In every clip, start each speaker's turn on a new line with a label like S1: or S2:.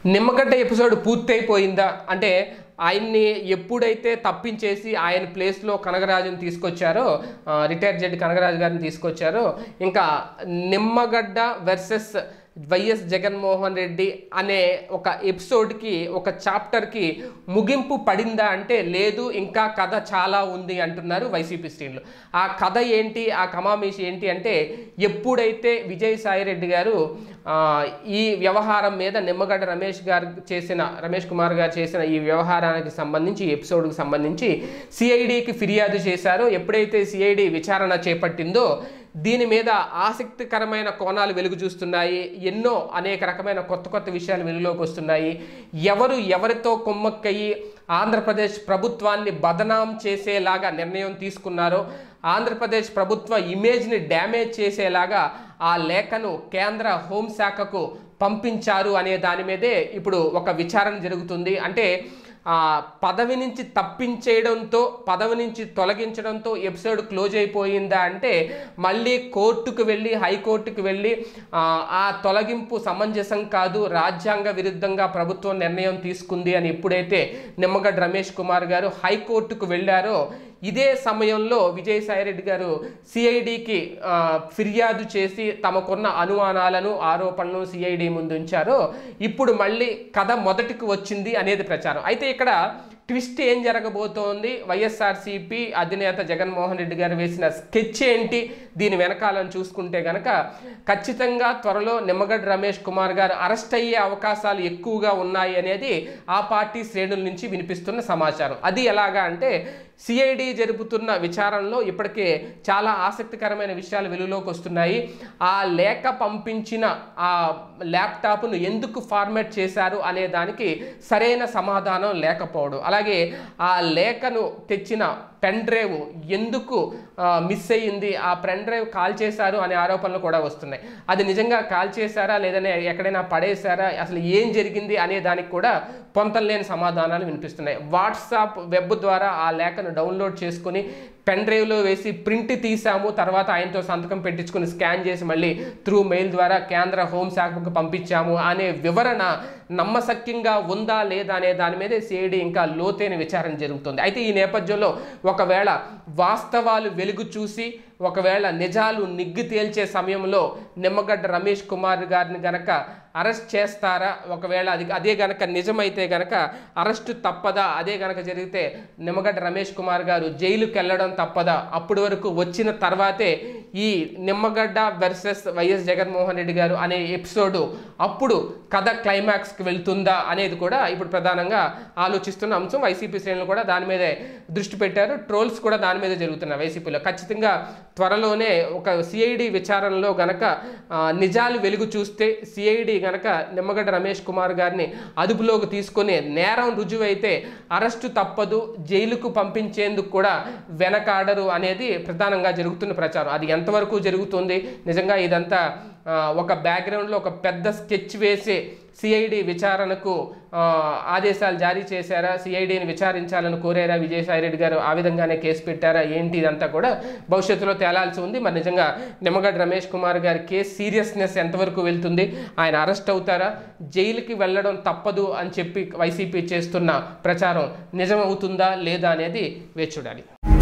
S1: Nimmagadda episode పూర్తయిపోయిందా అంటే ఆయన్ని ఎప్పుడైతే తప్పించేసి ఆయన ప్లేస్లో కనగరాజుని తీసుకొచ్చారో ఆ, రిటైర్డ్ జడ్జి కనగరాజు గారిని తీసుకొచ్చారో ఇంకా నిమ్మగడ్డ వర్సెస్ వైఎస్ జగన్మోహన్ రెడ్డి అనే ఒక ఎపిసోడ్కి ఒక చాప్టర్కి ముగింపు పడిందా అంటే లేదు ఇంకా కథ చాలా ఉంది అంటున్నారు వైసీపీ శ్రేణులు ఆ కథ ఏంటి ఆ కమామీషి ఏంటి అంటే ఎప్పుడైతే విజయసాయిరెడ్డి గారు ఆ, ఈ వ్యవహారం మీద నిమ్మగడ్డ రమేష్ గారు చేసిన రమేష్ కుమార్ గారు చేసిన ఈ వ్యవహారానికి సంబంధించి ఈ ఎపిసోడ్కి సంబంధించి సిఐడికి ఫిర్యాదు చేశారో ఎప్పుడైతే సిఐడి విచారణ చేపట్టిందో దీని మీద ఆసక్తికరమైన కోణాలు వెలుగు చూస్తున్నాయి ఎన్నో అనేక రకమైన కొత్త కొత్త విషయాలు వెలుగులోకి వస్తున్నాయి ఎవరు ఎవరితో కొమ్మక్కయి ఆంధ్రప్రదేశ్ ప్రభుత్వాన్ని బదనాం చేసేలాగా నిర్ణయం తీసుకున్నారో ఆంధ్రప్రదేశ్ ప్రభుత్వ ఇమేజ్ని డ్యామేజ్ చేసేలాగా ఆ లేఖను కేంద్ర హోంశాఖకు పంపించారు అనే దాని మీదే ఇప్పుడు ఒక విచారణ జరుగుతుంది అంటే ఆ పదవి నుంచి తప్పించేయడంతో పదవి నుంచి తొలగించడంతో ఎపిసోడ్ క్లోజ్ అయిపోయిందా అంటే మళ్ళీ కోర్టుకు వెళ్ళి హైకోర్టుకు వెళ్ళి ఆ, ఆ తొలగింపు సమంజసం కాదు రాజ్యాంగ విరుద్ధంగా ప్రభుత్వం నిర్ణయం తీసుకుంది అని ఎప్పుడైతే నిమ్మగడ్డ రమేష్ కుమార్ గారు హైకోర్టుకు వెళ్ళారో ఇదే సమయంలో విజయసాయిరెడ్డి గారు సిఐడికి ఫిర్యాదు చేసి తమకున్న అనుమానాలను ఆరోపణలను సిఐడి ముందు ఉంచారో ఇప్పుడు మళ్ళీ కథ మొదటికి వచ్చింది అనేది ప్రచారం అయితే ఇక్కడ ట్విస్ట్ ఏం జరగబోతోంది వైఎస్ఆర్సీపీ అధినేత జగన్మోహన్ రెడ్డి గారు వేసిన స్కెచ్ ఏంటి దీని వెనకాలను చూసుకుంటే గనక ఖచ్చితంగా త్వరలో నిమ్మగడ్డ రమేష్ కుమార్ గారు అరెస్ట్ అయ్యే అవకాశాలు ఎక్కువగా ఉన్నాయి అనేది ఆ పార్టీ శ్రేణుల నుంచి వినిపిస్తున్న సమాచారం అది ఎలాగా అంటే సిఐడి జరుపుతున్న విచారణలో ఇప్పటికే చాలా ఆసక్తికరమైన విషయాలు వెలుగులోకి వస్తున్నాయి ఆ లేఖ పంపించిన ఆ ల్యాప్టాప్ను ఎందుకు ఫార్మాట్ చేశారు అనే దానికి సరైన సమాధానం లేకపోవడం అలాగే ఆ లేఖను తెచ్చిన పెన్ డ్రైవ్ ఎందుకు ఆ, మిస్ అయ్యింది ఆ పెన్ డ్రైవ్ కాల్ చేశారు అనే ఆరోపణలు కూడా వస్తున్నాయి అది నిజంగా కాల్ చేశారా లేదనే ఎక్కడైనా పడేశారా అసలు ఏం జరిగింది అనే దానికి కూడా పొంతలేని సమాధానాలు వినిపిస్తున్నాయి వాట్సాప్ వెబ్ ద్వారా ఆ లేఖను డౌన్లోడ్ చేసుకుని పెన్ డ్రైవ్లో వేసి ప్రింట్ తీసాము తర్వాత ఆయనతో సంతకం పెట్టించుకుని స్కాన్ చేసి మళ్ళీ త్రూ మెయిల్ ద్వారా కేంద్ర హోంశాఖకు పంపించాము అనే వివరణ నమ్మశక్యంగా ఉందా లేదా అనే దాని మీద సిఐడి ఇంకా లోతైన విచారణ జరుగుతుంది అయితే ఈ నేపథ్యంలో ఒకవేళ వాస్తవాలు వెలుగు చూసి ఒకవేళ నిజాలు నిగ్గు తేల్చే సమయంలో నిమ్మగడ్డ రమేష్ కుమార్ గారిని గనక అరెస్ట్ చేస్తారా ఒకవేళ అది అదే గనక నిజమైతే గనక అరెస్టు తప్పదా అదే గనక జరిగితే నిమ్మగడ్డ రమేష్ కుమార్ గారు జైలుకి వెళ్ళడం తప్పదా అప్పటి వరకు వచ్చిన తర్వాతే ఈ నిమ్మగడ్డ వెర్సెస్ వైఎస్ జగన్మోహన్ రెడ్డి గారు అనే ఎపిసోడ్ అప్పుడు కథ క్లైమాక్స్కి వెళ్తుందా అనేది కూడా ఇప్పుడు ప్రధానంగా ఆలోచిస్తున్న అంశం వైసీపీ శ్రేణులు కూడా దాని మీదే దృష్టి పెట్టారు ట్రోల్స్ కూడా దాని మీద జరుగుతున్నాయి వైసీపీలో ఖచ్చితంగా త్వరలోనే ఒక సిఐడి విచారణలో గనక ఆ, నిజాలు వెలుగు చూస్తే సిఐడి గనక నిమ్మగడ్డ రమేష్ కుమార్ గారిని అదుపులోకి తీసుకొని నేరం రుజువైతే అరెస్టు తప్పదు జైలుకు పంపించేందుకు కూడా వెనకాడరు అనేది ప్రధానంగా జరుగుతున్న ప్రచారం అది ఎంతవరకు జరుగుతుంది నిజంగా ఇదంతా ఆ, ఒక బ్యాక్గ్రౌండ్లో ఒక పెద్ద స్కెచ్ వేసి సిఐడి విచారణకు ఆ, ఆదేశాలు జారీ చేశారా సిఐడిని విచారించాలని కోరారా విజయసాయిరెడ్డి గారు ఆ విధంగానే కేసు పెట్టారా ఏంటి ఇదంతా కూడా భవిష్యత్తులో తేలాల్సి ఉంది మరి నిజంగా నిమ్మగడ్డ రమేష్ కుమార్ గారి కేసు సీరియస్నెస్ ఎంతవరకు వెళ్తుంది ఆయన అరెస్ట్ అవుతారా జైలుకి వెళ్ళడం తప్పదు అని చెప్పి వైసీపీ చేస్తున్న ప్రచారం నిజమవుతుందా లేదా అనేది వేచి చూడాలి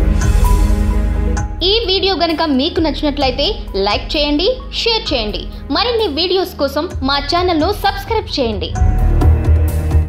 S2: ఈ వీడియో గనుక మీకు నచ్చినట్లయితే లైక్ చేయండి షేర్ చేయండి మరిన్ని వీడియోస్ కోసం మా ఛానల్ను సబ్స్క్రైబ్ చేయండి